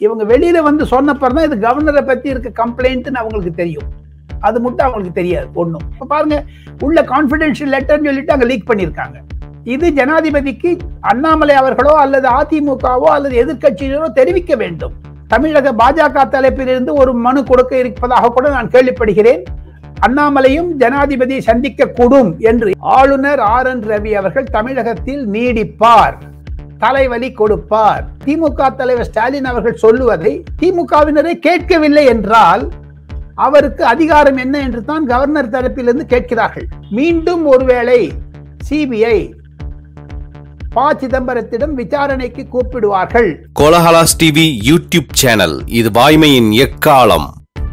இவங்க வெளியில வந்து சொன்னப்பறம் தான் இது கவர்னரை பத்தி இருக்க கம்ப்ளைண்ட்னு அவங்களுக்கு தெரியும் அது மட்டும் அவங்களுக்கு தெரியாது ஒண்ணும் இப்ப பாருங்க உள்ள கான்பிடென்ஷியல் லெட்டர்னு சொல்லிட்டு அங்க லீக் பண்ணியிருக்காங்க இது ஜனாதிபதிக்கு அண்ணாமலை அவர்களோ அல்லது அதிமுகவோ அல்லது எதிர்க்கட்சியினரோ தெரிவிக்க வேண்டும் தமிழக பாஜக தலைப்பிலிருந்து ஒரு மனு கொடுக்க இருப்பதாக கூட நான் கேள்விப்படுகிறேன் அண்ணாமலையும் ஜனாதிபதியை சந்திக்க கூடும் என்று ஆளுநர் ஆர் என் ரவி அவர்கள் தமிழகத்தில் நீடிப்பார் தலைவலி கொடுப்பார் திமுக தலைவர் ஸ்டாலின் அவர்கள் சொல்லுவதை திமுகவினரை கேட்கவில்லை என்றால் அவருக்கு அதிகாரம் என்ன என்று தான் கவர்னர் தரப்பிலிருந்து கேட்கிறார்கள் மீண்டும் ஒருவேளை சிபிஐ ப சிதம்பரத்திடம் விசாரணைக்கு கூப்பிடுவார்கள் கோலஹலாஸ் டிவி யூடியூப் சேனல் இது வாய்மையின் எக்காலம்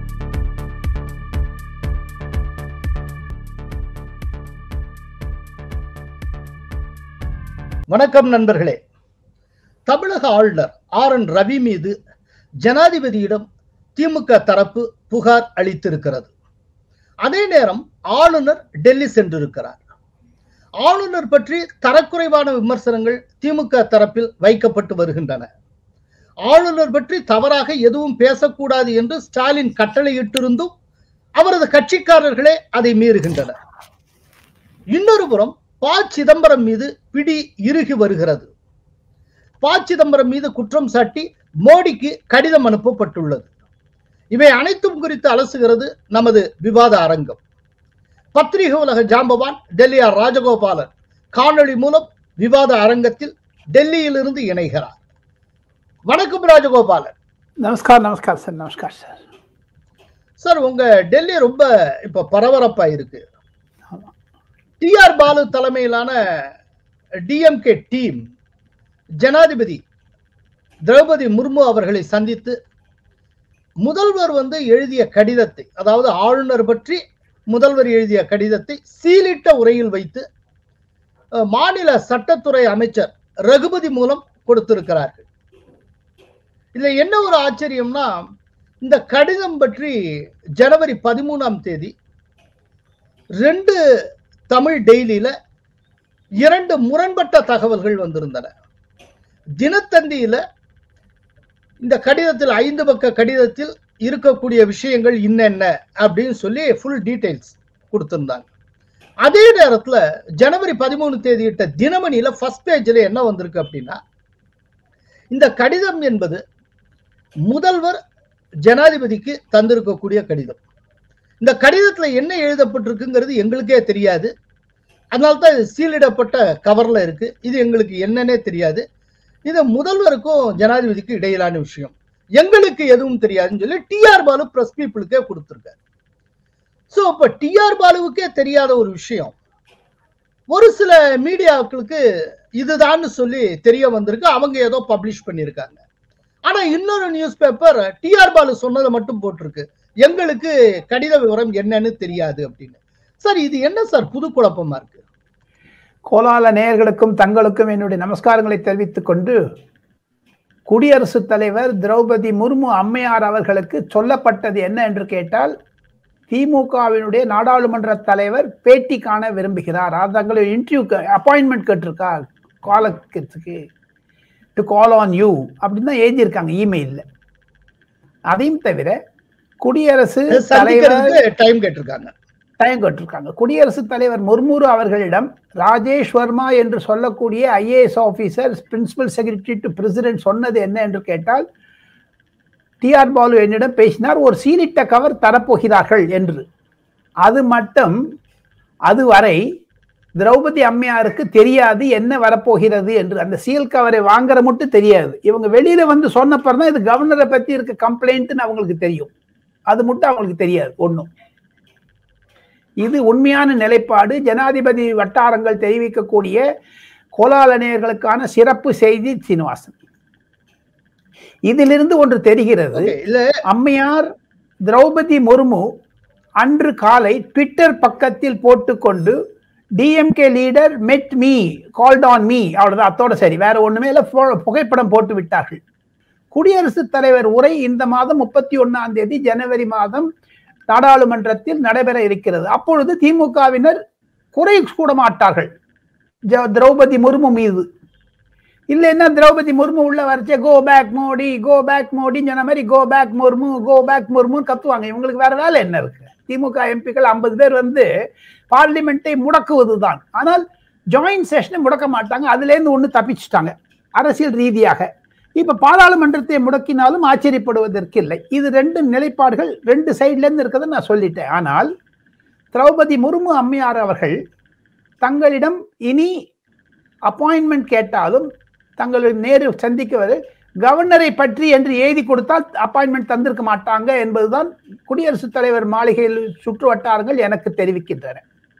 வணக்கம் நண்பர்களே தமிழக ஆளுநர் ஆர் என் ரவி மீது ஜனாதிபதியிடம் திமுக தரப்பு புகார் அளித்திருக்கிறது அதே நேரம் ஆளுநர் டெல்லி சென்றிருக்கிறார் ஆளுநர் பற்றி தரக்குறைவான விமர்சனங்கள் திமுக தரப்பில் வைக்கப்பட்டு வருகின்றன ஆளுநர் பற்றி தவறாக எதுவும் பேசக்கூடாது என்று ஸ்டாலின் கட்டளையிட்டிருந்தும் அவரது கட்சிக்காரர்களே அதை மீறுகின்றனர் இன்னொரு புறம் ப சிதம்பரம் மீது பிடி இறுகி வருகிறது ப சிதம்பரம் மீது குற்றம் சாட்டி மோடிக்கு கடிதம் அனுப்பப்பட்டுள்ளது இவை அனைத்தும் குறித்து அலசுகிறது நமது விவாத அரங்கம் பத்திரிகை உலக ஜாம்பவான் டெல்லி ஆர் ராஜகோபாலன் காணொளி மூலம் விவாத அரங்கத்தில் டெல்லியிலிருந்து இணைகிறார் வணக்கம் ராஜகோபாலன் நமஸ்கார் நமஸ்கார் சார் நமஸ்கார் சார் சார் உங்க டெல்லி ரொம்ப இப்ப பரபரப்பா இருக்கு டிஆர் பாலு தலைமையிலான டிஎம்கே டீம் ஜனாதிபதி திரௌபதி முர்மு அவர்களை சந்தித்து முதல்வர் வந்து எழுதிய கடிதத்தை அதாவது ஆளுநர் பற்றி முதல்வர் எழுதிய கடிதத்தை சீலிட்ட உரையில் வைத்து அஹ், மாநில சட்டத்துறை அமைச்சர் ரகுபதி மூலம் கொடுத்திருக்கிறார்கள் இதுல என்ன ஒரு ஆச்சரியம்னா இந்த கடிதம் பற்றி ஜனவரி பதிமூணாம் தேதி ரெண்டு தமிழ் டெய்லியில இரண்டு முரண்பட்ட தகவல்கள் வந்திருந்தன தினத்தந்தியில இந்த கடிதத்தில் ஐந்து பக்க கடிதத்தில் இருக்கக்கூடிய விஷயங்கள் இன்னென்ன அப்படின்னு சொல்லி ஃபுல் டீடைல்ஸ் கொடுத்திருந்தாங்க அதே நேரத்துல ஜனவரி பதிமூணு தேதியிட்ட தினமணியில ஃபர்ஸ்ட் பேஜ்ல என்ன வந்திருக்கு அப்படின்னா இந்த கடிதம் என்பது முதல்வர் ஜனாதிபதிக்கு தந்திருக்கக்கூடிய கடிதம் இந்த கடிதத்துல என்ன எழுதப்பட்டிருக்குங்கிறது எங்களுக்கே தெரியாது அதனால தான் இது சீலிடப்பட்ட கவர்ல இருக்கு இது எங்களுக்கு என்னன்னே தெரியாது இது முதல்வருக்கும் ஜனாதிபதிக்கும் இடையிலான விஷயம் எங்களுக்கு எதுவும் தெரியாதுன்னு சொல்லி டிஆர் பாலு பிரஸ் பீப்புளுக்கே கொடுத்துருக்காரு ஸோ இப்போ டிஆர் பாலுவுக்கே தெரியாத ஒரு விஷயம் ஒரு சில மீடியாக்களுக்கு இதுதான்னு சொல்லி தெரிய வந்திருக்கு அவங்க ஏதோ பப்ளிஷ் பண்ணியிருக்காங்க ஆனா இன்னொரு நியூஸ் பேப்பர் டிஆர் பாலு சொன்னதை மட்டும் போட்டிருக்கு எங்களுக்கு கடித விவரம் என்னன்னு தெரியாது அப்படின்னு சார் இது என்ன சார் புது குழப்பமா இருக்கு கோலால நேயர்களுக்கும் தங்களுக்கும் என்னுடைய நமஸ்காரங்களை தெரிவித்துக் கொண்டு குடியரசுத் தலைவர் திரௌபதி முர்மு அம்மையார் அவர்களுக்கு சொல்லப்பட்டது என்ன என்று கேட்டால் திமுகவினுடைய நாடாளுமன்ற தலைவர் பேட்டி காண விரும்புகிறார் அது தங்களை இன்டர்வியூ அப்பாயின்மெண்ட் கேட்டிருக்கா காலத்துக்கு டு கால் ஆன் யூ அப்படின்னு தான் எழுதியிருக்காங்க இமெயிலில் அதையும் தவிர குடியரசு தலைவர் சந்திக்கிறதுக்கு டைம் கேட்டிருக்காங்க டைம் கேட்டிருக்காங்க குடியரசுத் தலைவர் முர்முரு அவர்களிடம் ராஜேஷ் வர்மா என்று சொல்லக்கூடிய IAS officer principal secretary to president சொன்னது என்ன என்று கேட்டால் டிஆர் பாலு என்னிடம் பேசினார் ஒரு சீலிட்ட கவர் தரப்போகிறார்கள் என்று அது மட்டும் அதுவரை திரௌபதி அம்மையாருக்கு தெரியாது என்ன வரப்போகிறது என்று அந்த சீல் கவரை வாங்குற மட்டும் தெரியாது இவங்க வெளியில வந்து சொன்னப்பறம் தான் இது கவர்னரை பத்தி இருக்க கம்ப்ளைண்ட்னு அவங்களுக்கு தெரியும் அது மட்டும் அவங்களுக்கு தெரியாது ஒண்ணும் இது உண்மையான நிலைப்பாடு ஜனாதிபதி வட்டாரங்கள் தெரிவிக்கக்கூடிய கோலாலனியர்களுக்கான சிறப்பு செய்தி சீனிவாசன் இதிலிருந்து ஒன்று தெரிகிறது Okay, இல்ல அம்மையார் திரௌபதி முர்மு அன்று காலை ட்விட்டர் பக்கத்தில் போட்டுக்கொண்டு DMK leader met me called on me அவ்வளவுதான் அத்தோட சரி வேற ஒண்ணுமே இல்லை பு- புகைப்படம் போட்டு விட்டார்கள் குடியரசுத் தலைவர் உரை இந்த மாதம் முப்பத்தி ஒன்னாம் தேதி ஜனவரி மாதம் நாடாளுமன்றத்தில் நடைபெற இருக்கிறது அப்பொழுது திமுகவினர் குறை கூட மாட்டார்கள் ஜ- திரௌபதி முர்மு மீது இல்லைன்னா திரௌபதி முர்மு உள்ள வரைச்சே go back Modi go back மோடின்னு சொன்ன மாதிரி go back Murmu go back முர்முன்னு கத்துவாங்க இவங்களுக்கு வேற வேலை என்ன இருக்கு திமுக எம்பிக்கள் ஐம்பது பேர் வந்து பார்லிமெண்ட்டை முடக்குவதுதான் ஆனால் ஜாயிண்ட் செஷனை முடக்க மாட்டாங்க அதுலேருந்து ஒன்று தப்பிச்சுட்டாங்க அரசியல் ரீதியாக இப்ப பாராளுமன்றத்தை முடக்கினாலும் ஆச்சரியப்படுவதற்கு இல்லை இது ரெண்டு நிலைப்பாடுகள் ரெண்டு சைட்ல இருந்து இருக்கிறத நான் சொல்லிட்டேன் ஆனால் திரௌபதி முர்மு அம்மையார் அவர்கள் தங்களிடம் இனி அப்பாயின்மெண்ட் கேட்டாலும் தங்களை நேரு சந்திக்க வரை கவர்னரை பற்றி என்று எழுதி கொடுத்தால் அப்பாயின்மெண்ட் தந்திருக்க மாட்டாங்க என்பதுதான் குடியரசுத் தலைவர் மாளிகையில் சுற்று வட்டாரங்கள் எனக்கு தெரிவிக்கின்றன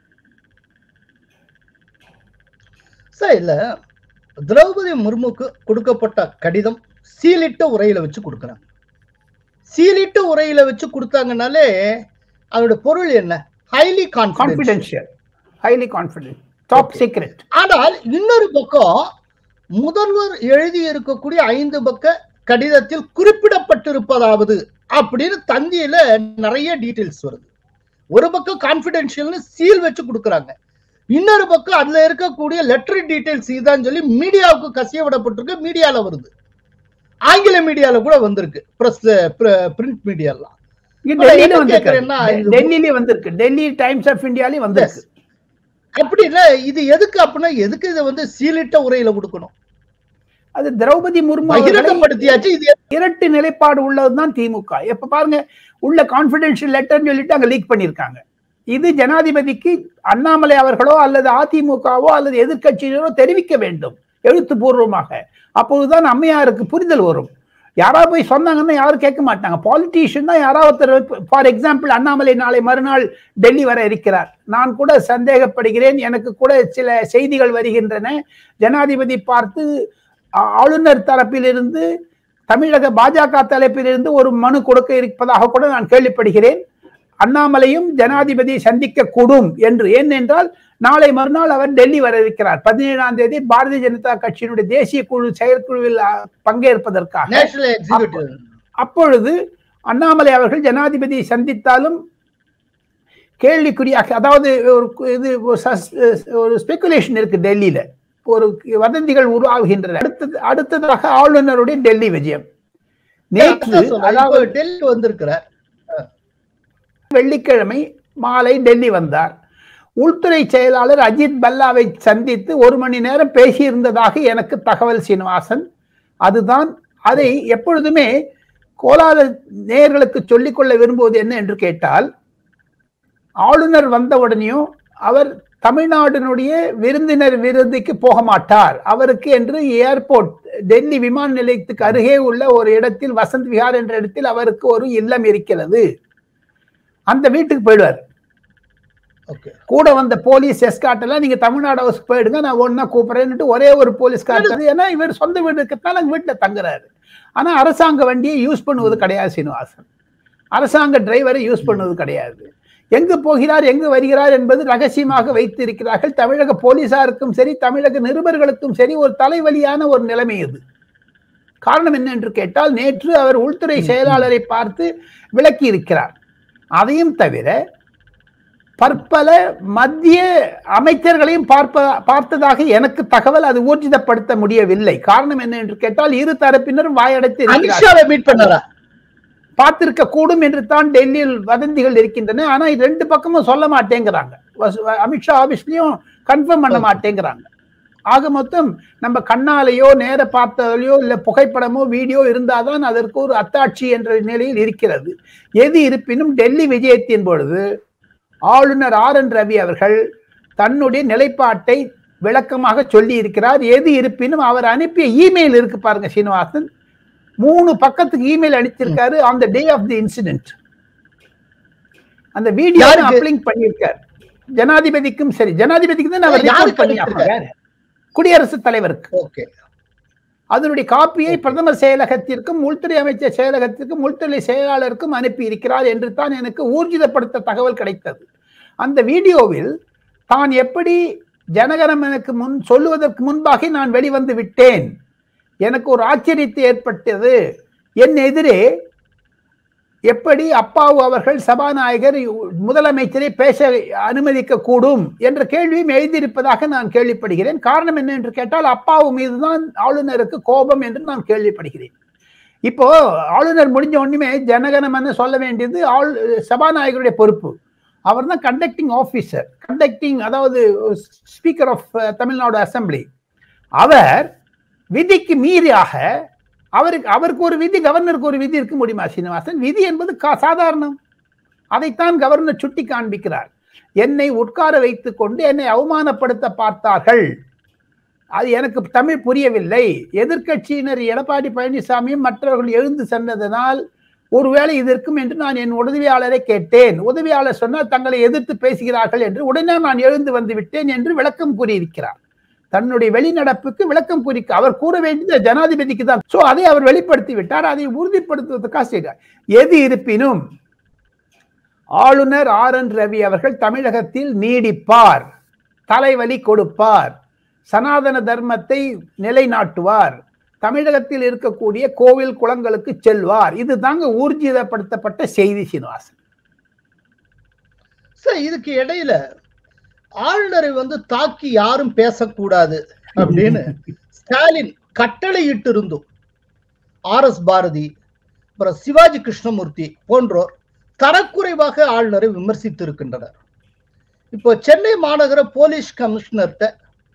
சார் இல்ல திரௌபதி முர்முக்கு கொடுக்கப்பட்ட கடிதம் சீலிட்ட உரையில வச்சு கொடுக்குறாங்க சீலிட்ட உரையில வச்சு கொடுத்தாங்கனாலே அதோட பொருள் என்ன highly confidence confidential highly confident top secret ஆனால் இன்னொரு பக்கம் முதல்வர் எழுதி இருக்கக்கூடிய ஐந்து பக்க கடிதத்தில் குறிப்பிடப்பட்டிருப்பதாவது அப்படின்னு தந்தியில நிறைய டீடைல்ஸ் வருது ஒரு பக்கம் கான்பிடென்ஷியல்னு சீல் வச்சு கொடுக்குறாங்க இன்னொரு பக்கம் அதுல இருக்கக்கூடிய லெட்டர் டீடைல்ஸ் இதான் சொல்லி மீடியாவுக்கு கசிய விடப்பட்டிருக்கு மீடியால வருது ஆங்கில மீடியால கூட வந்திருக்கு பிரஸ் பிரிண்ட் மீடியாலாம் இங்க நான் டெல்லியில என்ன வந்திருக்கு கேக்குறேன்னா, இது- டெல்லியிலே வந்திருக்கு டெல்லி டைம்ஸ் ஆஃப் இந்தியாலயும் வந்திருக்கு அப்படின்னா இது எதுக்கு அப்படின்னா எதுக்கு இதை வந்து சீலிட்ட உரையில கொடுக்கணும் அது திரௌபதி முர்மு அவர்களை பகிரங்கப்படுத்தியாச்சு இது இரட்டு நிலைப்பாடு உள்ளதுதான் திமுக எப்ப பாருங்க உள்ள கான்பிடென்ஷியல் லெட்டர்னு சொல்லிட்டு அங்க லீக் பண்ணிருக்காங்க இது ஜனாதிபதிக்கு அண்ணாமலை அவர்களோ அல்லது அதிமுகவோ அல்லது எதிர்க்கட்சியினரோ தெரிவிக்க வேண்டும் எழுத்துப்பூர்வமாக அப்பொழுதுதான் அம்மையாருக்கு புரிதல் வரும் யாராவது போய் சொன்னாங்கன்னா யாரும் கேட்க மாட்டாங்க பாலிட்டிஷியன் தான் யாராவது ஒருத்தர் ஃபார் எக்ஸாம்பிள் அண்ணாமலை நாளை மறுநாள் டெல்லி வர இருக்கிறார் நான் கூட சந்தேகப்படுகிறேன் எனக்கு கூட சில செய்திகள் வருகின்றன ஜனாதிபதி பார்த்து ஆ- ஆளுநர் தரப்பிலிருந்து தமிழக பாஜக தரப்பிலிருந்து ஒரு மனு கொடுக்க இருப்பதாக கூட நான் கேள்விப்படுகிறேன் அண்ணாமலையும் ஜனாதிபதியை சந்திக்க கூடும் என்று ஏனென்றால் நாளை மறுநாள் அவர் டெல்லி வர இருக்கிறார் பதினேழாம் தேதி பாரதிய ஜனதா கட்சியினுடைய தேசிய குழு செயற்குழுவில் அ, பங்கேற்பதற்காக நேஷனல் எக்ஸிக்யூட்டிவ் அப்பொழுது அண்ணாமலை அவர்கள் ஜனாதிபதியை சந்தித்தாலும் கேள்விக்குறியாக அதாவது ஒரு கு- இது ஒரு சஸ்- ஒரு ஸ்பெகுலேஷன் இருக்கு டெல்லியில ஒரு வதந்திகள் உருவாகுகின்றன அடுத்தது அடுத்ததாக ஆளுநருடைய டெல்லி விஜயம் நேற்று அதாவது டெல்லி வந்திருக்கிறார் வெள்ளிக்கிழமை மாலை டெல்லி வந்தார் உள்துறை செயலாளர் அஜித் பல்லாவை சந்தித்து ஒரு மணி நேரம் பேசியிருந்ததாக எனக்கு தகவல் சீனிவாசன் அதுதான் அதை எப்பொழுதுமே கோலாத நேயர்களுக்கு சொல்லிக்கொள்ள விரும்புவது என்ன என்று கேட்டால் ஆளுநர் வந்த உடனேயும் அவர் தமிழ்நாட்டினுடைய விருந்தினர் விருந்துக்கு போக மாட்டார் அவருக்கு என்று ஏர்போர்ட் டெல்லி விமான நிலையத்துக்கு அருகே உள்ள ஒரு இடத்தில் வசந்த் விஹார் என்ற இடத்தில் அவருக்கு ஒரு இல்லம் இருக்கிறது அந்த வீட்டுக்கு போயிடுவார் ஓகே கூட வந்த போலீஸ் எஸ்கார்ட் எல்லாம் நீங்க தமிழ்நாடு ஹவுஸ்க்கு போயிடுங்க நான் ஒன்னா கூப்பிடுறேன்னுட்டு ஒரே ஒரு போலீஸ் கார்டு ஏன்னா இவர் சொந்த வீடு இருக்கத்தான் அங்க வீட்டுல தங்குறாரு ஆனா அரசாங்க வண்டியை யூஸ் பண்ணுவது கிடையாது சீனிவாசன் அரசாங்க டிரைவரை யூஸ் பண்ணுவது கிடையாது எங்கு போகிறார் எங்கு வருகிறார் என்பது ரகசியமாக வைத்திருக்கிறார்கள் தமிழக போலீசாருக்கும் சரி தமிழக நிருபர்களுக்கும் சரி ஒரு தலைவலியான ஒரு நிலைமை இது காரணம் என்ன என்று கேட்டால் நேற்று அவர் உள்துறை செயலாளரை பார்த்து விளக்கி இருக்கிறார் அதையும் தவிர பற்பல மத்திய அமைச்சர்களையும் பார்ப்ப பார்த்ததாக எனக்கு தகவல் அது ஊர்ஜிதப்படுத்த முடியவில்லை காரணம் என்ன என்று கேட்டால் இரு தரப்பினரும் வாயடைத்து இருக்கிறார்கள் அமித்ஷாவை மீட் பண்ணாரா பார்த்திருக்க கூடும் என்று தான் டெல்லியில் வதந்திகள் இருக்கின்றன ஆனா இது ரெண்டு பக்கமும் சொல்ல மாட்டேங்கிறாங்க வசு- அமித்ஷா ஆபீஸ்லயும் கன்ஃபார்ம் பண்ண Okay. மாட்டேங்கிறாங்க ஆக மொத்தம் நம்ம கண்ணாலேயோ நேர பார்த்ததிலையோ இல்ல புகைப்படமோ வீடியோ இருந்தாதான் அதற்கு ஒரு அத்தாட்சி என்ற நிலையில் இருக்கிறது எது இருப்பினும் டெல்லி விஜயத்தின் பொழுது ஆளுநர் ஆர் என் ரவி அவர்கள் தன்னுடைய நிலைப்பாட்டை விளக்கமாக சொல்லி இருக்கிறார் எது இருப்பினும் அவர் அனுப்பிய இமெயில் இருக்கு பாருங்க சீனிவாசன் மூணு பக்கத்துக்கு இமெயில் அனுப்பிச்சிருக்காரு on the day of the incident அந்த வீடியோ யாருக்கு? அப்லிங்க் பண்ணியிருக்கார் ஜனாதிபதிக்கும் சரி ஜனாதிபதிக்கு தான் அவர் யாருக்கு report பண்ணி அனுப்பிச்சிருக்காரு? யாரு? குடியரசுத் தலைவருக்கு ஓகே அதனுடைய காப்பியை பிரதமர் செயலகத்திற்கும் உள்துறை அமைச்சர் செயலகத்திற்கும் உள்துறை செயலாளருக்கும் அனுப்பி இருக்கிறார் என்று தான் எனக்கு ஊர்ஜிதப்படுத்த தகவல் கிடைத்தது அந்த வீடியோவில் தான் எப்படி ஜனகணமனுக்கு முன் சொல்லுவதற்கு முன்பாக நான் வெளிவந்து விட்டேன் எனக்கு ஒரு ஆச்சரியத்தை ஏற்பட்டது என் எதிரே எப்படி அப்பாவு அவர்கள் சபாநாயகர் முதலமைச்சரை பேச அனுமதிக்க கூடும் என்ற கேள்வியும் எழுதியிருப்பதாக நான் கேள்விப்படுகிறேன் காரணம் என்ன என்று கேட்டால் அப்பாவு மீதுதான் ஆளுநருக்கு கோபம் என்று நான் கேள்விப்படுகிறேன் இப்போ ஆளுநர் முடிஞ்ச உடனே ஜனகணமன சொல்ல வேண்டியது ஆள் சபாநாயகருடைய பொறுப்பு அவர் தான் கண்டக்டிங் ஆஃபீஸர் கண்டக்டிங் அதாவது ஸ்பீக்கர் ஆஃப் தமிழ்நாடு அசம்பிளி அவர் விதிக்கு மீறியாக அவருக்கு அவருக்கு ஒரு விதி கவர்னருக்கு ஒரு விதி இருக்க முடியுமா சீனிவாசன் விதி என்பது கா- சாதாரணம் அதைத்தான் கவர்னர் சுட்டி காண்பிக்கிறார் என்னை உட்கார வைத்துக் கொண்டு என்னை அவமானப்படுத்த பார்த்தார்கள் அது எனக்கு தமிழ் புரியவில்லை எதிர்க்கட்சியினர் எடப்பாடி பழனிசாமியும் மற்றவர்கள் எழுந்து சென்றதனால் ஒருவேளை இது இருக்கும் என்று நான் என் உதவியாளரை கேட்டேன் உதவியாளர் சொன்னால் தங்களை எதிர்த்து பேசுகிறார்கள் என்று உடனே நான் எழுந்து வந்து விட்டேன் என்று விளக்கம் கூறியிருக்கிறார் தன்னுடைய வெளிநடப்புக்கு விளக்கம் குறிக்க அவர் கூற வேண்டியது ஜனாதிபதிக்கு தான் சோ அதை அவர் வெளிப்படுத்தி விட்டார் அதை உறுதிப்படுத்துவதற்காக செய்தார் எது இருப்பினும் ஆளுநர் ஆர் என் ரவி அவர்கள் தமிழகத்தில் நீடிப்பார் தலைவலி கொடுப்பார் சனாதன தர்மத்தை நிலைநாட்டுவார் தமிழகத்தில் இருக்கக்கூடிய கோவில் குளங்களுக்கு செல்வார் இது தாங்க ஊர்ஜிதப்படுத்தப்பட்ட செய்தி சீனிவாசன் சார் இதுக்கு இடையில ஆளுநரை வந்து தாக்கி யாரும் பேசக்கூடாது அப்படின்னு ஸ்டாலின் கட்டளையிட்டு இருந்தும் ஆர் எஸ் பாரதி அப்புறம் சிவாஜி கிருஷ்ணமூர்த்தி போன்றோர் தரக்குறைவாக ஆளுநரை விமர்சித்து இருக்கின்றனர் இப்போ சென்னை மாநகர போலீஸ் கமிஷனர்கிட்ட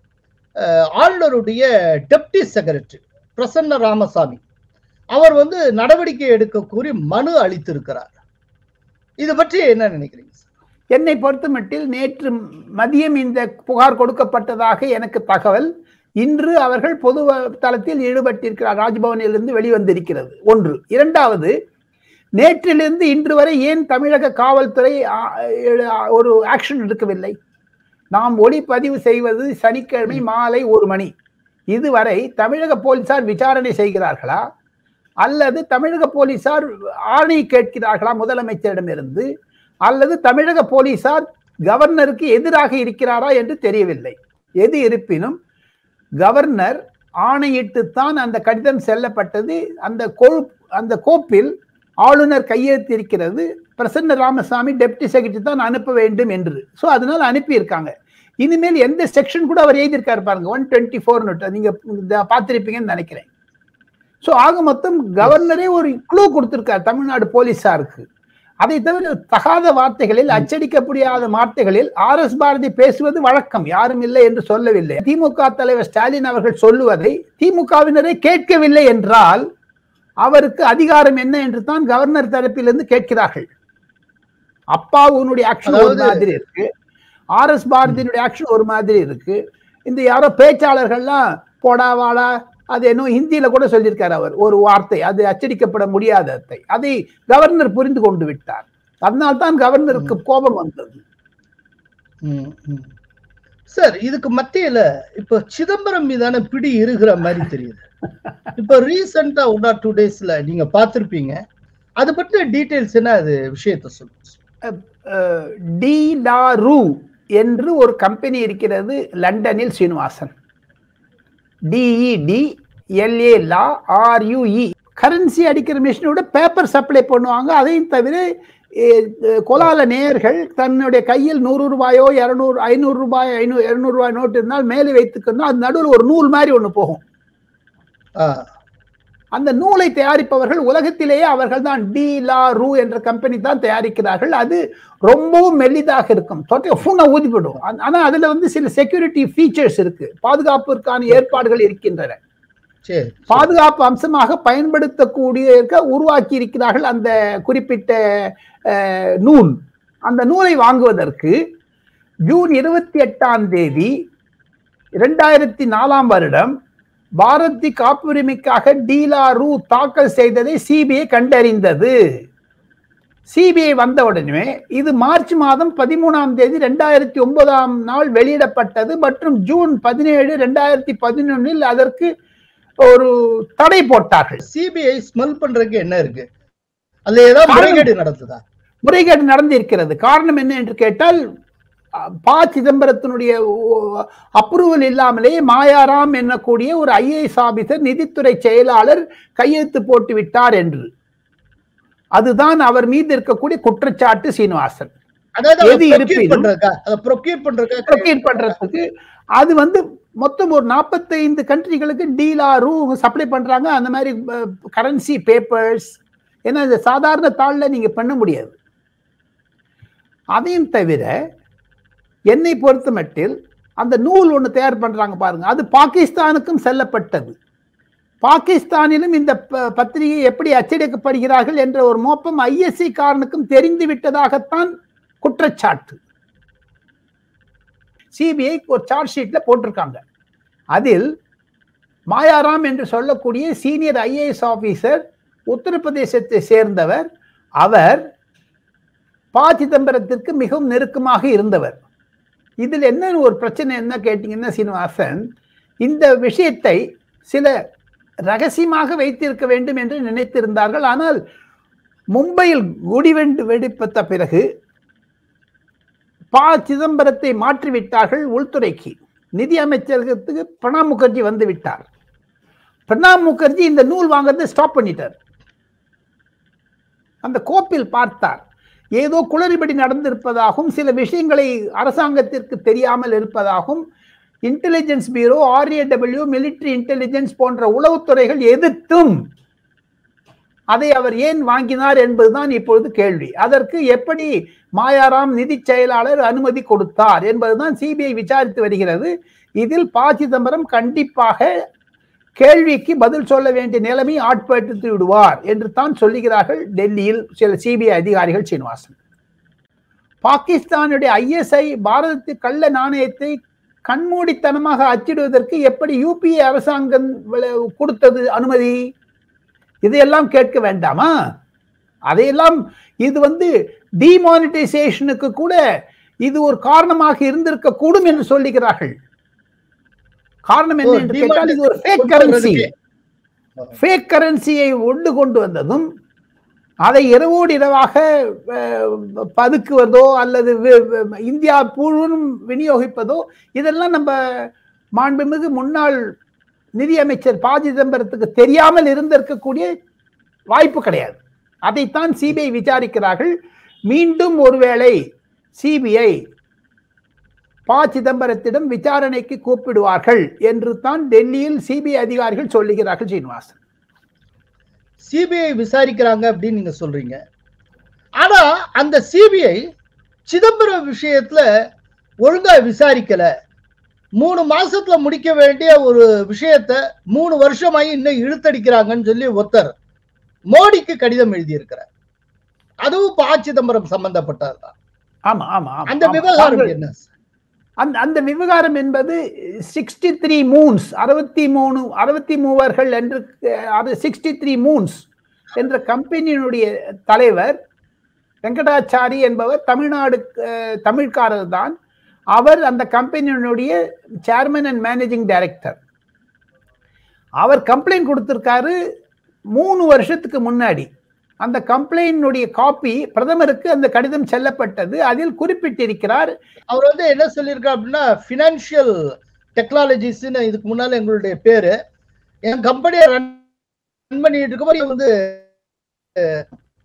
அஹ், ஆளுநருடைய டெப்டி செக்ரட்டரி பிரசன்ன ராமசாமி அவர் வந்து நடவடிக்கை எடுக்க கூறி மனு அளித்திருக்கிறார் இது பற்றி என்ன நினைக்கிறீங்க சார் என்னை பொறுத்தமட்டில் நேற்று மதியம் இந்த புகார் கொடுக்கப்பட்டதாக எனக்கு தகவல் இன்று அவர்கள் பொது தளத்தில் ஈடுபட்டிருக்கிறார் ராஜ்பவனிலிருந்து வெளிவந்திருக்கிறது ஒன்று இரண்டாவது நேற்றிலிருந்து இன்று வரை ஏன் தமிழக காவல்துறை ஆ, ஆ, ஒரு ஆக்ஷன் எடுக்கவில்லை நாம் ஒளிப்பதிவு செய்வது சனிக்கிழமை மாலை ஒரு மணி இதுவரை தமிழக போலீசார் விசாரணை செய்கிறார்களா அல்லது தமிழக போலீசார் ஆணை கேட்கிறார்களா முதலமைச்சரிடமிருந்து அல்லது தமிழக போலீசார் கவர்னருக்கு எதிராக இருக்கிறாரா என்று தெரியவில்லை எது இருப்பினும் கவர்னர் ஆணையிட்டுத்தான் அந்த கடிதம் செல்லப்பட்டது அந்த கோ அந்த கோப்பில் ஆளுநர் கையெழுத்திருக்கிறது பிரசன்ன ராமசாமி டெப்டி செக்ரட்டரி தான் அனுப்ப வேண்டும் என்று ஸோ அதனால அனுப்பியிருக்காங்க இனிமேல் எந்த செக்ஷன் கூட அவர் எழுதியிருக்காரு பாருங்க ஒன் டுவெண்ட்டி ஃபோர் நீங்க இத பார்த்திருப்பீங்கன்னு நினைக்கிறேன் ஸோ ஆக மொத்தம் கவர்னரே ஒரு க்ளூ கொடுத்திருக்கார் தமிழ்நாடு போலீஸாருக்கு அதை தவிர தகாத வார்த்தைகளில் அச்சடிக்க முடியாத வார்த்தைகளில் ஆர் எஸ் பாரதி பேசுவது வழக்கம் யாரும் இல்லை என்று சொல்லவில்லை திமுக தலைவர் ஸ்டாலின் அவர்கள் சொல்லுவதை திமுகவினரை கேட்கவில்லை என்றால் அவருக்கு அதிகாரம் என்ன என்று தான் கவர்னர் தரப்பிலிருந்து கேட்கிறார்கள் அப்பாவுனுடைய ஆக்ஷன் ஒரு அதாவது- மாதிரி இருக்கு ஆர் எஸ் பாரதியினுடைய ஆக்ஷன் ஒரு மாதிரி இருக்கு இந்த யாரோ பேச்சாளர்கள்லாம் போடா வாடா அது என்ன ஹிந்தியில கூட சொல்லியிருக்காரு அவர் ஒரு வார்த்தை அது அச்சடிக்கப்பட முடியாததை அதை கவர்னர் புரிந்து கொண்டு விட்டார் அதனால்தான் கவர்னருக்கு கோபம் வந்தது ம், ம். சார் இதுக்கு மத்தியில இப்ப சிதம்பரம் மீதான பிடி இருக்கிற மாதிரி தெரியுது இப்ப ரீசெண்டா ஒன் ஆர் டூ டேஸ்ல நீங்க பார்த்திருப்பீங்க அது பற்றின டீடைல்ஸ் என்ன அது விஷயத்த சொல்லுங்க டி லா ரூ என்று ஒரு கம்பெனி இருக்கிறது லண்டனில் Srinivasan DED LA La RUE currency அடிக்கிற மிஷினோட பேப்பர் சப்ளை பண்ணுவாங்க அதையும் தவிர எ- எ- கொலால நேயர்கள் தன்னுடைய கையில் நூறு ரூபாயோ இரநூறு ஐநூறு ரூபாய் ஐநூறு இருநூறு ரூபாய் நோட்டு இருந்தால் மேலே வைத்துக்கணும் அது நடுவில் ஒரு நூல் மாதிரி ஒன்று போகும் ஆ, அந்த நூலை தயாரிப்பவர்கள் உலகத்திலேயே அவர்கள் தான் டி லா ரூ என்ற கம்பெனி தான் தயாரிக்கிறார்கள் அது ரொம்பவும் மெல்லிதாக இருக்கும் தொட்டை ஃபூனை ஊதிவிடும் ஆ- ஆனா அதுல வந்து சில செக்யூரிட்டி ஃபீச்சர்ஸ் இருக்கு பாதுகாப்பிற்கான ஏற்பாடுகள் இருக்கின்றன சரி பாதுகாப்பு அம்சமாக பயன்படுத்தக்கூடிய இருக்க உருவாக்கி இருக்கிறார்கள் அந்த குறிப்பிட்ட அஹ், நூல் அந்த நூலை வாங்குவதற்கு ஜூன் இருபத்தி எட்டாம் தேதி இரண்டாயிரத்தி நாலாம் வருடம் பாரதி காப்புரிமைக்காக டீலா ரூ தாக்கல் செய்ததை சிபிஐ கண்டறிந்தது சிபிஐ வந்த உடனே இது மார்ச் மாதம் பதிமூணாம் தேதி ரெண்டாயிரத்தி ஒன்பதாம் நாள் வெளியிடப்பட்டது மற்றும் ஜூன் பதினேழு ரெண்டாயிரத்தி பதினொன்னில் அதற்கு ஒரு தடை போட்டார்கள் சிபிஐ ஸ்மெல் பண்றதுக்கு என்ன இருக்கு அதுல ஏதாவது காரணம்- முறைகேடு நடந்ததா முறைகேடு நடந்திருக்கிறது காரணம் என்ன என்று கேட்டால் அ, ப சிதம்பரத்தினுடைய அப்ரூவல் இல்லாமலே மாயாராம் என்னக்கூடிய ஒரு ஐஏஎஸ் ஆபீசர் நிதித்துறை செயலாளர் கையெழுத்து போட்டு விட்டார் என்று அதுதான் அவர் மீது இருக்கக்கூடிய குற்றச்சாட்டு சீனிவாசன் அதாவது எது அதை procure இருப்பினும் பண்றதுக்கா அதை ப்ரொக்யூர் பண்றதுக்கா ப்ரொகேட் பண்றதுக்கு அது வந்து மொத்தம் ஒரு நாற்பத்தைந்து கண்ட்ரிகளுக்கு டீலாரும் சப்ளை பண்றாங்க அந்த மாதிரி கரன்சி பேப்பர்ஸ் ஏன்னா இந்த சாதாரண தாளில் நீங்க பண்ண முடியாது அதையும் தவிர என்னை பொறுத்த மட்டில் அந்த நூல் ஒன்று தயார் பண்றாங்க பாருங்க அது பாகிஸ்தானுக்கும் செல்லப்பட்டது பாகிஸ்தானிலும் இந்த ப- பத்திரிகை எப்படி அச்சடிக்கப்படுகிறார்கள் என்ற ஒரு மோப்பம் ஐஎஸ்சி காரனுக்கும் தெரிந்து விட்டதாகத்தான் குற்றச்சாட்டு சிபிஐ ஒரு சார்ஜ் ஷீட்ல போட்டிருக்காங்க அதில் மாயாராம் என்று சொல்லக்கூடிய சீனியர் ஐஏஎஸ் ஆபீசர் உத்தரப்பிரதேசத்தை சேர்ந்தவர் அவர் ப சிதம்பரத்திற்கு மிகவும் நெருக்கமாக இருந்தவர் இதில் என்ன ஒரு பிரச்சனை என்ன கேட்டீங்கன்னா சீனிவாசன் இந்த விஷயத்தை சில ரகசியமாக வைத்திருக்க வேண்டும் என்று நினைத்திருந்தார்கள் ஆனால் மும்பையில் குடிவெண்டு வெடிப்பட்ட பிறகு ப சிதம்பரத்தை மாற்றிவிட்டார்கள் உள்துறைக்கு நிதி அமைச்சகத்துக்கு பிரணாப் முகர்ஜி வந்து விட்டார் பிரணாப் முகர்ஜி இந்த நூல் வாங்குறதை ஸ்டாப் பண்ணிட்டார் அந்த கோப்பில் பார்த்தார் ஏதோ குளறுபடி நடந்திருப்பதாகவும் சில விஷயங்களை அரசாங்கத்திற்கு தெரியாமல் இருப்பதாகவும் intelligence bureau RAW military intelligence போன்ற உளவுத்துறைகள் எதிர்த்தும் அதை அவர் ஏன் வாங்கினார் என்பதுதான் இப்பொழுது கேள்வி அதற்கு எப்படி மாயாராம் நிதி செயலாளர் அனுமதி கொடுத்தார் என்பதுதான் சிபிஐ விசாரித்து வருகிறது இதில் ப சிதம்பரம் கண்டிப்பாக கேள்விக்கு பதில் சொல்ல வேண்டிய நிலைமை ஆட்படுத்தி விடுவார் என்று தான் சொல்லுகிறார்கள் டெல்லியில் சில சிபிஐ அதிகாரிகள் சீனிவாசன் பாகிஸ்தானுடைய ஐஎஸ்ஐ பாரதத்து கள்ள நாணயத்தை கண்மூடித்தனமாக அச்சிடுவதற்கு எப்படி யூபிஏ அரசாங்கம் விள- கொடுத்தது அனுமதி இதையெல்லாம் கேட்க வேண்டாமா அதையெல்லாம் இது வந்து டிமானிட்டைசேஷனுக்கு கூட இது ஒரு காரணமாக இருந்திருக்க கூடும் என்று சொல்லுகிறார்கள் காரணம் என்ன ஓ, என்று கேட்டால் இது ஒரு ஃபேக் கொண்டு கரன்சி வர்றதுக்கு. ஃபேக் கரன்சியை ஒண்டு கொண்டு வந்ததும் அதை இரவோடு இரவாக அஹ், பதுக்குவதோ அல்லது வி- வி- இந்தியா முழுவதும் விநியோகிப்பதோ இதெல்லாம் நம்ம மாண்புமிகு முன்னாள் நிதியமைச்சர் ப சிதம்பரத்துக்கு தெரியாமல் இருந்திருக்கக்கூடிய வாய்ப்பு கிடையாது அதைத்தான் சிபிஐ விசாரிக்கிறார்கள் மீண்டும் ஒருவேளை சிபிஐ ப சிதம்பரத்திடம் விசாரணைக்கு கூப்பிடுவார்கள் என்று தான் டெல்லியில் சிபிஐ அதிகாரிகள் சொல்லுகிறார்கள் சீனிவாசன் சிபிஐ விசாரிக்கிறாங்க அப்படின்னு நீங்க சொல்றீங்க ஆனா அந்த சிபிஐ சிதம்பரம் விஷயத்துல ஒழுங்கா விசாரிக்கல மூணு மாசத்துல முடிக்க வேண்டிய ஒரு விஷயத்த மூணு வருஷமாயி இன்னும் இழுத்தடிக்கிறாங்கன்னு சொல்லி ஒருத்தர் மோடிக்கு கடிதம் எழுதியிருக்கிறார் அதுவும் ப சிதம்பரம் சம்பந்தப்பட்டதுதான் ஆமா ஆமா ஆமா, அந்த ஆமா. விவகாரம் தாங்கள் என்ன அந்த அந்த விவகாரம் என்பது சிக்ஸ்டி த்ரீ மூன்ஸ் அறுபத்தி மூணு அறுபத்தி மூவர்கள் என்று அஹ், அது சிக்ஸ்டி த்ரீ மூன்ஸ் என்ற கம்பெனியினுடைய தலைவர் வெங்கடாச்சாரி என்பவர் தமிழ்நாடு அஹ், தமிழ்காரர் தான் அவர் அந்த கம்பெனியினுடைய சேர்மன் அண்ட் மேனேஜிங் டைரக்டர் அவர் கம்ப்ளைண்ட் கொடுத்திருக்காரு மூணு வருஷத்துக்கு முன்னாடி அந்த கம்ப்ளைண்டினுடைய காப்பி பிரதமருக்கு அந்த கடிதம் செல்லப்பட்டது அதில் குறிப்பிட்டிருக்கிறார் அவர் வந்து என்ன சொல்லியிருக்கார் அப்படின்னா பினான்சியல் டெக்னாலஜிஸ்னு இதுக்கு முன்னால எங்களுடைய பேரு என் கம்பெனியை ரன் பண்ணிட்டு இருக்கும்போது வந்து அஹ்,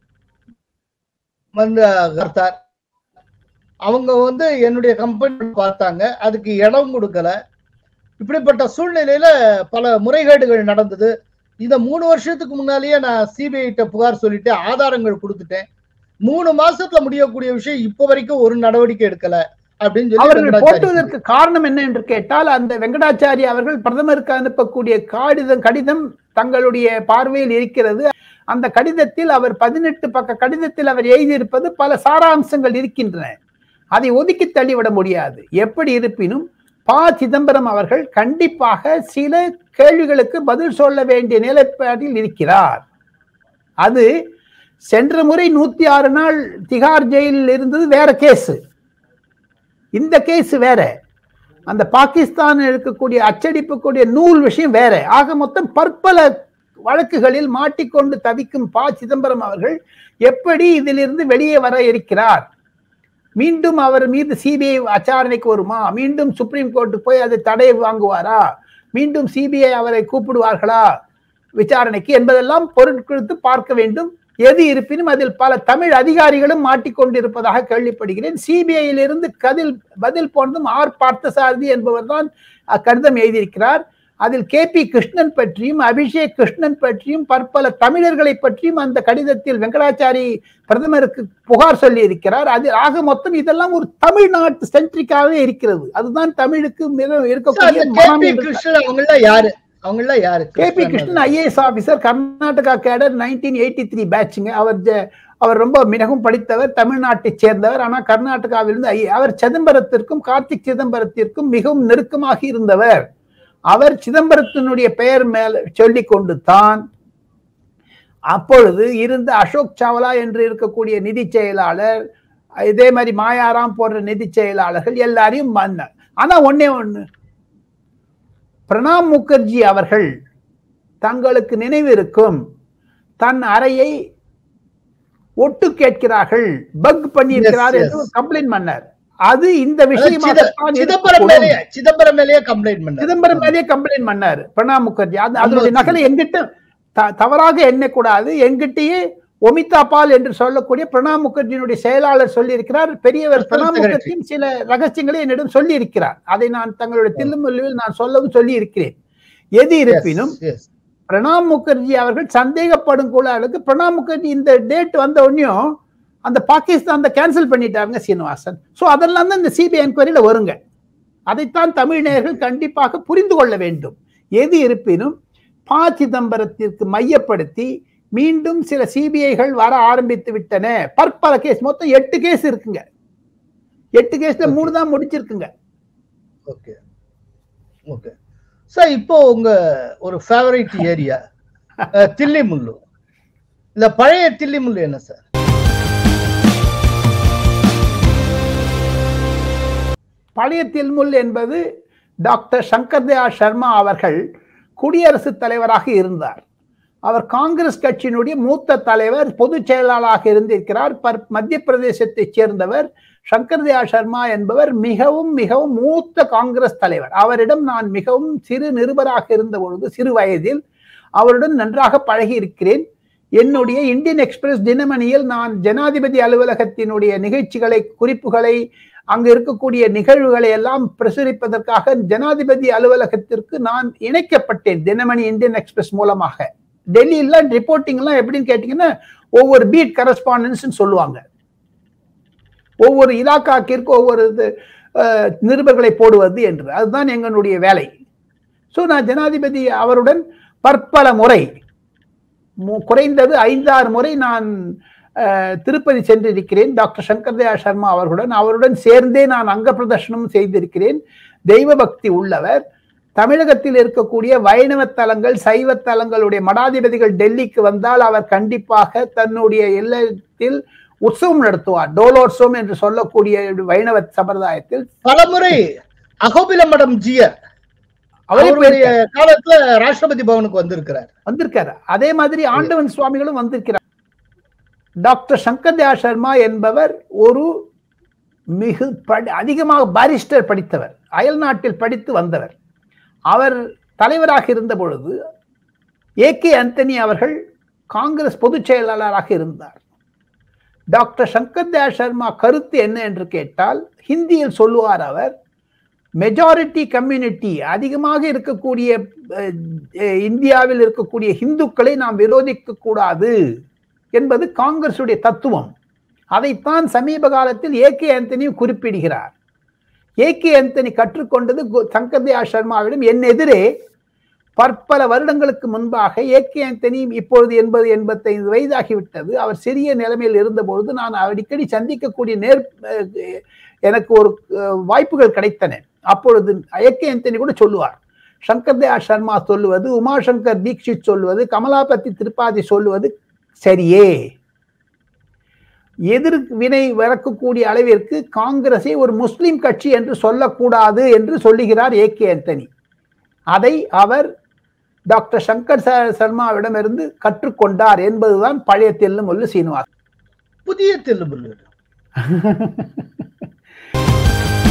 வந்து கர்த்தார் அவங்க வந்து என்னுடைய கம்பெனி பார்த்தாங்க அதுக்கு இடம் கொடுக்கல இப்படிப்பட்ட சூழ்நிலையில பல முறைகேடுகள் நடந்தது இந்த மூணு வருஷத்துக்கு முன்னாலேயே நான் சிபிஐ கிட்ட புகார் சொல்லிட்டு ஆதாரங்கள் கொடுத்துட்டேன் மூணு மாசத்துல முடியக்கூடிய விஷயம் இப்போ வரைக்கும் ஒரு நடவடிக்கை எடுக்கல அப்படின்னு சொல்லி அவர்கள் வெங்கடாச்சாரி போட்டுவதற்கு காரணம் என்ன என்று கேட்டால் அந்த வெங்கடாச்சாரி அவர்கள் பிரதமருக்கு அனுப்பக்கூடிய கடிதம் கடிதம் தங்களுடைய பார்வையில் இருக்கிறது அந்த கடிதத்தில் அவர் பதினெட்டு பக்க கடிதத்தில் அவர் எழுதியிருப்பது பல சாராம்சங்கள் இருக்கின்றன அதை ஒதுக்கி தள்ளிவிட முடியாது எப்படி இருப்பினும் ப சிதம்பரம் அவர்கள் கண்டிப்பாக சில கேள்விகளுக்கு பதில் சொல்ல வேண்டிய நிலைப்பாட்டில் இருக்கிறார் அது சென்ற முறை நூத்தி ஆறு நாள் திகார் ஜெயிலில் இருந்தது வேற கேஸ் இந்த கேஸ் வேற அந்த பாகிஸ்தான் இருக்கக்கூடிய அச்சடிப்புக்கூடிய நூல் விஷயம் வேற ஆக மொத்தம் பற்பல வழக்குகளில் மாட்டிக்கொண்டு தவிக்கும் ப சிதம்பரம் அவர்கள் எப்படி இதிலிருந்து வெளியே வர இருக்கிறார் மீண்டும் அவர் மீது சிபிஐ விசாரணைக்கு வருமா மீண்டும் சுப்ரீம் கோர்ட்டுக்கு போய் அதை தடை வாங்குவாரா மீண்டும் சிபிஐ அவரை கூப்பிடுவார்களா விசாரணைக்கு என்பதெல்லாம் பொருட்கொடுத்து பார்க்க வேண்டும் எது இருப்பினும் அதில் பல தமிழ் அதிகாரிகளும் மாட்டிக்கொண்டிருப்பதாக கேள்விப்படுகிறேன் சிபிஐயிலிருந்து கதில் பதில் போன்றதும் ஆர் பார்த்தசாரதி என்பவர் தான் கடிதம் எழுதியிருக்கிறார் அதில் கே பி கிருஷ்ணன் பற்றியும் அபிஷேக் கிருஷ்ணன் பற்றியும் பற்பல தமிழர்களை பற்றியும் அந்த கடிதத்தில் வெங்கடாச்சாரி பிரதமருக்கு புகார் சொல்லி இருக்கிறார் அது ஆக மொத்தம் இதெல்லாம் ஒரு தமிழ்நாட்டு சென்ட்ரிக்காகவே இருக்கிறது அதுதான் தமிழுக்கு மிக இருக்கக்கூடிய மனம் என்று கிருஷ்ணன் அவங்களாம் யாரு அவங்களாம் யாரு K P Krishnan IAS officer Karnataka cadre nineteen eighty three பேட்சுங்க அவர் ஜ- அவர் ரொம்ப மிகவும் படித்தவர் தமிழ்நாட்டைச் சேர்ந்தவர் ஆனால் கர்நாடகாவிலிருந்து ஐ அவர் சிதம்பரத்திற்கும் கார்த்திக் சிதம்பரத்திற்கும் மிகவும் நெருக்கமாக இருந்தவர் அவர் சிதம்பரத்தினுடைய பெயர் மேல சொல்லிக் கொண்டு தான் அப்பொழுது இருந்த அசோக் சாவலா என்று இருக்கக்கூடிய நிதி செயலாளர் இதே மாதிரி மாயாராம் போன்ற நிதி செயலாளர்கள் எல்லாரையும் வந்தார் ஆனா ஒண்ணே ஒண்ணு பிரணாப் முகர்ஜி அவர்கள் தங்களுக்கு நினைவிருக்கும் தன் அறையை ஒட்டு கேட்கிறார்கள் பக் பண்ணியிருக்கிறார் Yes, என்று yes. கம்ப்ளைண்ட் பண்ணார் அது இந்த சித- விஷயமாகத்தான் சிதம்பரம் இருக்கக்கூடும். மேலேயே சிதம்பரம் மேலேயே கம்ப்ளைண்ட் பண்ண சிதம்பரம் மேலேயே கம்ப்ளைண்ட் பண்ணாரு பிரணாப் முகர்ஜி அது அதனுடைய ஆமா. நகலை எங்கிட்ட த- தவறாக எண்ணக்கூடாது எங்கிட்டயே ஒமிதா பால் என்று சொல்லக்கூடிய பிரணாப் முகர்ஜியினுடைய செயலாளர் சொல்லியிருக்கிறார் பெரியவர் Personal பிரணாப் secretary. முகர்ஜியின் சில ரகசியங்களை என்னிடம் சொல்லி இருக்கிறார் அதை நான் தங்களுடைய தில்லுமுல்லுவில் நான் சொல்லவும் சொல்லி இருக்கிறேன் எது இருப்பினும் பிரணாப் முகர்ஜி அவர்கள் சந்தேகப்படும் கூட அளவுக்கு பிரணாப் முகர்ஜி இந்த டேட் வந்த உடனேயும் அந்த பாகிஸ்தான் கேன்சல் பண்ணிட்டாருங்க சீனிவாசன் சோ அதெல்லாம் தான் இந்த சிபிஐ என்கொயரியில வருங்க அதைத்தான் தமிழ் நேயர்கள் கண்டிப்பாக புரிந்து கொள்ள வேண்டும் எது இருப்பினும் ப சிதம்பரத்திற்கு மையப்படுத்தி மீண்டும் சில சிபிஐகள் வர ஆரம்பித்து விட்டன பற்பல கேஸ் மொத்தம் எட்டு கேஸ் இருக்குங்க எட்டு கேஸ்ல மூணு தான் முடிச்சிருக்குங்க ஓகே ஓகே சார் இப்போ உங்க ஒரு ஃபேவரட் ஏரியா தில்லிமுல்லு இந்த பழைய தில்லிமுல்லு என்ன சார் பழைய தில்முல் என்பது டாக்டர் சங்கர் தயாள் சர்மா அவர்கள் குடியரசுத் தலைவராக இருந்தார் அவர் காங்கிரஸ் கட்சியினுடைய மூத்த தலைவர் பொதுச் செயலாளராக இருந்திருக்கிறார் பர்- மத்திய பிரதேசத்தைச் சேர்ந்தவர் சங்கர் தயாள் சர்மா என்பவர் மிகவும் மிகவும் மூத்த காங்கிரஸ் தலைவர் அவரிடம் நான் மிகவும் சிறு நிருபராக இருந்த பொழுது சிறு வயதில் அவருடன் நன்றாக பழகி இருக்கிறேன் என்னுடைய இந்தியன் எக்ஸ்பிரஸ் தினமணியில் நான் ஜனாதிபதி அலுவலகத்தினுடைய நிகழ்ச்சிகளை குறிப்புகளை அங்கு இருக்கக்கூடிய நிகழ்வுகளை எல்லாம் பிரசுரிப்பதற்காக ஜனாதிபதி அலுவலகத்திற்கு நான் இணைக்கப்பட்டேன் தினமணி இந்தியன் எக்ஸ்பிரஸ் மூலமாக டெல்லியில ரிப்போர்ட்டிங் எல்லாம் எப்படின்னு கேட்டீங்கன்னா ஒவ்வொரு பீட் கரஸ்பாண்டன்ஸ் சொல்லுவாங்க ஒவ்வொரு இலாக்காக்கிற்கு ஒவ்வொரு இது, அஹ், நிருபர்களை போடுவது என்று அதுதான் எங்களுடைய வேலை ஸோ நான் ஜனாதிபதி அவருடன் பற்பல முறை மு- குறைந்தது ஐந்தாறு முறை நான் அஹ், திருப்பதி சென்றிருக்கிறேன் டாக்டர் சங்கர் தயாள் சர்மா அவர்களுடன் அவருடன் சேர்ந்தே நான் அங்க பிரதர்ஷனம் செய்திருக்கிறேன் தெய்வ பக்தி உள்ளவர் தமிழகத்தில் இருக்கக்கூடிய வைணவ தலங்கள் சைவ தலங்களுடைய மடாதிபதிகள் டெல்லிக்கு வந்தால் அவர் கண்டிப்பாக தன்னுடைய இல்லத்தில் உற்சவம் நடத்துவார் டோலோற்சவம் என்று சொல்லக்கூடிய வைணவ சம்பிரதாயத்தில் பலமுறை அகோபில மடம் ஜியர் அவரே அவருடைய காலத்துல ராஷ்டிரபதி பவனுக்கு வந்திருக்கிறார் வந்திருக்காரு அதே மாதிரி ஆண்டவன் சுவாமிகளும் வந்திருக்கிறார் டாக்டர் சங்கர் தயாள் சர்மா என்பவர் ஒரு மிகு படி அதிகமாக பாரிஸ்டர் படித்தவர் அயல் நாட்டில் படித்து வந்தவர் அவர் தலைவராக இருந்த பொழுது ஏ கே அந்தனி அவர்கள் காங்கிரஸ் பொதுச் செயலாளராக இருந்தார் டாக்டர் சங்கர் தயாள் சர்மா கருத்து என்ன என்று கேட்டால் ஹிந்தியில் சொல்லுவார் அவர் மெஜாரிட்டி கம்யூனிட்டி அதிகமாக இருக்கக்கூடிய அஹ், அஹ், இந்தியாவில் இருக்கக்கூடிய இந்துக்களை நாம் விரோதிக்க கூடாது என்பது காங்கிரசுடைய தத்துவம் அதைத்தான் சமீப காலத்தில் ஏ கே ஆந்தனியும் குறிப்பிடுகிறார் ஏ கே ஆந்தனி கற்றுக்கொண்டது கு- சங்கர் தயாள் சர்மாவிடம் என் எதிரே பற்பல வருடங்களுக்கு முன்பாக ஏ கே ஆந்தனி இப்பொழுது எண்பது எண்பத்தைந்து வயதாகிவிட்டது அவர் சிறிய நிலைமையில் இருந்தபொழுது நான் அடிக்கடி சந்திக்கக்கூடிய நேர் அஹ், எனக்கு ஒரு அஹ், வாய்ப்புகள் கிடைத்தன அப்பொழுது ஏ கே ஆந்தனி கூட சொல்லுவார் சங்கர் தயாள் சர்மா சொல்லுவது உமாசங்கர் தீக்ஷித் சொல்லுவது கமலாபதி திரிபாதி சொல்லுவது சரியே எதிர் வினை வரக்கூடிய அளவிற்கு காங்கிரஸை ஒரு முஸ்லிம் கட்சி என்று சொல்லக்கூடாது என்று சொல்லுகிறார் ஏ கே ஆந்தனி அதை அவர் டாக்டர் சங்கர் ச- சர்மாவிடமிருந்து கற்றுக்கொண்டார் என்பதுதான் பழைய தெல்லும் ஒல்லு சீனிவாஸ் புதிய தில்லுமுல்லு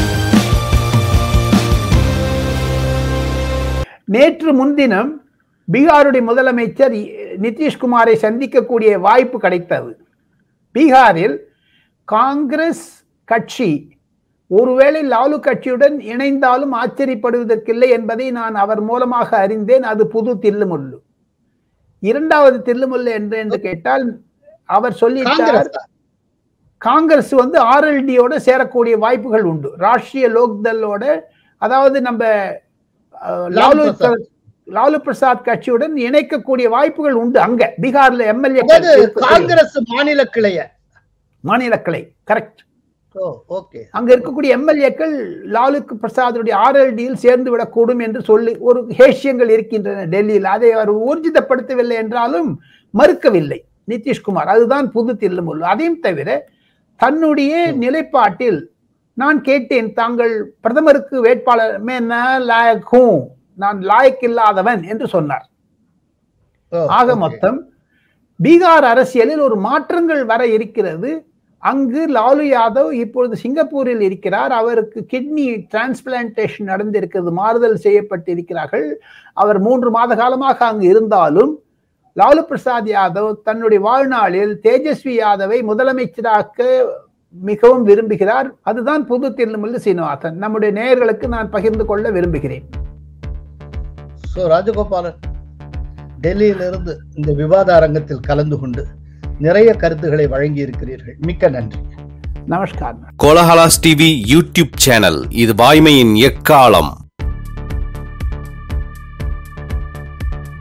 நேற்று முன்தினம் பீகாருடைய முதலமைச்சர் நிதிஷ்குமாரை சந்திக்கக்கூடிய வாய்ப்பு கிடைத்தது பீகாரில் காங்கிரஸ் கட்சி ஒருவேளை லாலு கட்சியுடன் இணைந்தாலும் ஆச்சரியப்படுவதற்கில்லை என்பதை நான் அவர் மூலமாக அறிந்தேன் அது புது தில்லுமுள்ளு இரண்டாவது தில்லுமுள்ளு என்று என்று கேட்டால் அவர் சொல்லிட்டார் காங்கிரஸ் காங்கிரஸ் வந்து ஆர்எல்டியோட சேரக்கூடிய வாய்ப்புகள் உண்டு ராஷ்டிரிய லோக்தளோட அதாவது நம்ம அஹ், லாலு லாலு பிரசாத். லாலு பிரசாத் கட்சியுடன் இணைக்கக்கூடிய வாய்ப்புகள் உண்டு அங்க பீகார்ல எம்எல்ஏ அதாவது காங்கிரஸ் மாநில கிளைய மாநில கிளை கரெக்ட் ஓ ஓகே அங்க இருக்கக்கூடிய எம்எல்ஏக்கள் லாலு பிரசாதுடைய ஆர்எல்டியில் சேர்ந்து விடக்கூடும் என்று சொல்லி ஒரு ஹேஷியங்கள் இருக்கின்றன டெல்லியில் அதை அவர் ஊர்ஜிதப்படுத்தவில்லை என்றாலும் மறுக்கவில்லை நிதிஷ்குமார் அதுதான் புது தில்லுமுள்ளு அதையும் தவிர தன்னுடைய நிலைப்பாட்டில் நான் கேட்டேன் தாங்கள் பிரதமருக்கு வேட்பாளர் மே ந லாயக் ஹூ நான் லாயக் இல்லாதவன் என்று சொன்னார் ஓ, ஆக okay. மொத்தம் பீகார் அரசியலில் ஒரு மாற்றங்கள் வர இருக்கிறது அங்கு லாலு யாதவ் இப்பொழுது சிங்கப்பூரில் இருக்கிறார் அவருக்கு கிட்னி டிரான்ஸ்பிளான்டேஷன் நடந்திருக்கிறது மாறுதல் செய்யப்பட்டிருக்கிறார்கள் அவர் மூன்று மாத காலமாக அங்கு இருந்தாலும் லாலு பிரசாத் யாதவ் தன்னுடைய வாழ்நாளில் தேஜஸ்வி யாதவை முதலமைச்சராக்க மிகவும் விரும்புகிறார் அதுதான் புது தில்லுமுல்லு சீனிவாசன் நம்முடைய நேயர்களுக்கு நான் பகிர்ந்து கொள்ள விரும்புகிறேன் சோ ராஜகோபாலன் டெல்லியிலிருந்து இந்த விவாத அரங்கத்தில் கலந்து கொண்டு நிறைய கருத்துக்களை வழங்கி இருக்கிறீர்கள் மிக்க நன்றி நமஸ்காரம் கோலஹலாஸ் டிவி யூடியூப் சேனல் இது வாய்மையின் எக்காலம்